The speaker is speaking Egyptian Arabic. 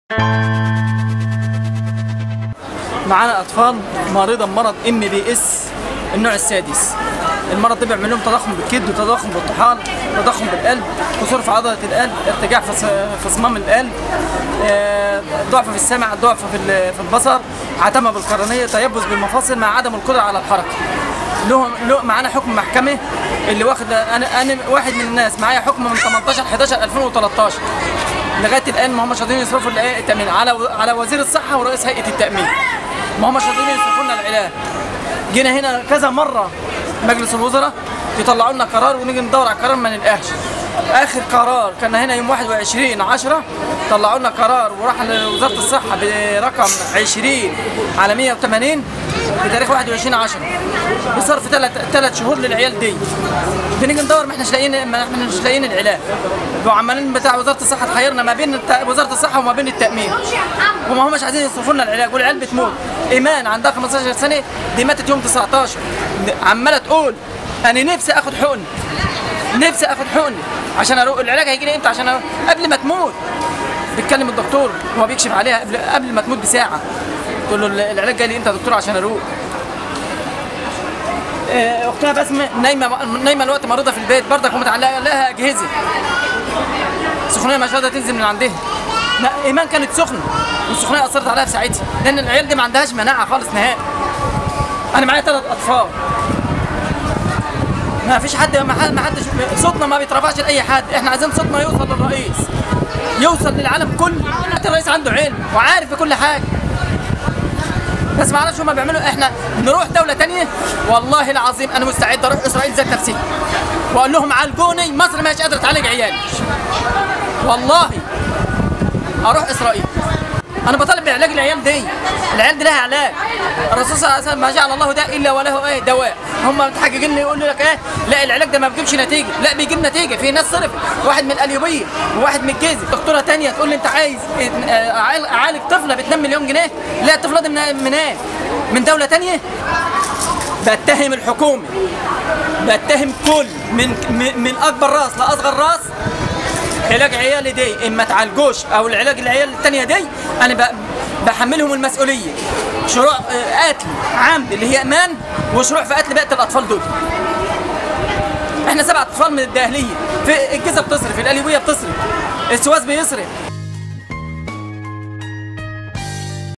معانا اطفال مريضه بمرض ام بي اس النوع السادس المرض ده بيعمل لهم تضخم بالكبد وتضخم بالطحال تضخم بالقلب كسور في عضله القلب ارتجاع في ص- في صمام القلب آه، ضعف في السمع ضعف في ال- في البصر عتمه بالقرنيه تيبس بالمفاصل مع عدم القدره على الحركه له له معانا حكم محكمه اللي واخد انا انا واحد من الناس معايا حكم من 18 11 2013 لغايه الان ما هماش راضيين يصرفوا الآ- التامين على و- على وزير الصحه ورئيس هيئه التامين ما هماش راضيين يصرفوا لنا العلاج جينا هنا كذا مره مجلس الوزراء يطلعوا لنا قرار ونيجي ندور على القرار ما نلقاش اخر قرار كان هنا يوم 21 10 طلعوا لنا قرار وراح لوزاره الصحه برقم 20 على 180 بتاريخ 21 10 بصرف ثلاث ثلاث شهور للعيال دي بنيجي ندور ما احناش لاقيين ما احنا مش لاقيين العلاج وعمالين بتاع وزاره الصحه تحيرنا ما بين الت- وزاره الصحه وما بين التامين وما هماش عايزين يصرفوا لنا العلاج والعيال بتموت ايمان عندها 15 سنه دي ماتت يوم 19 عماله تقول انا نفسي اخد حقن نفسي اخد حقن عشان اروح العلاج هيجي لي امتى عشان أروح قبل ما تموت بيتكلم الدكتور وهو بيكشف عليها قبل قبل ما تموت بساعه تقول له العلاج جاي لي امتى يا دكتور عشان اروح آه، اختها بسمه نايمه نايمه الوقت مريضه في البيت برضك ومتعلقه لها اجهزه سخونيه مش قادره تنزل من عندها لا ايمان كانت سخنه والسخونيه اثرت عليها في ساعتها لان العيال دي ما عندهاش مناعه خالص نهائي انا معايا ثلاث اطفال ما فيش حد ما حد- ما حدش صوتنا ما بيترفعش لاي حد احنا عايزين صوتنا يوصل للرئيس يوصل للعالم كله حتى الرئيس عنده علم وعارف بكل حاجه بس ما اعرفش هما بيعملوا احنا نروح دوله تانية والله العظيم انا مستعد اروح اسرائيل ذات نفسي واقول لهم عالجوني مصر مش قادره تعالج عيالي والله اروح اسرائيل انا بطالب بعلاج العيال دي العيال دي لها علاج الرسول صلى الله عليه وسلم ما جعل الله داء الا وله ايه دواء هم متحججين لي يقولوا لك ايه لا العلاج ده ما بيجيبش نتيجه لا بيجيب نتيجه في ناس صرفت واحد من القليوبيه وواحد من الجيزه دكتوره تانية تقول لي انت عايز آه، أعال- اعالج طفله ب 2 مليون جنيه لا الطفله دي من من ايه من دوله تانية بتهم الحكومه بتهم كل من من- من اكبر راس لاصغر راس علاج عيالي دي اما تعالجوش او العلاج العيال التانية دي انا ب- بحملهم المسؤوليه شروع آه، قتل عمد اللي هي امان وشروع في قتل بقيه الاطفال دول احنا سبع اطفال من الداهليه في الجيزه بتصرف القليوبيه بتصرف السواس بيصرف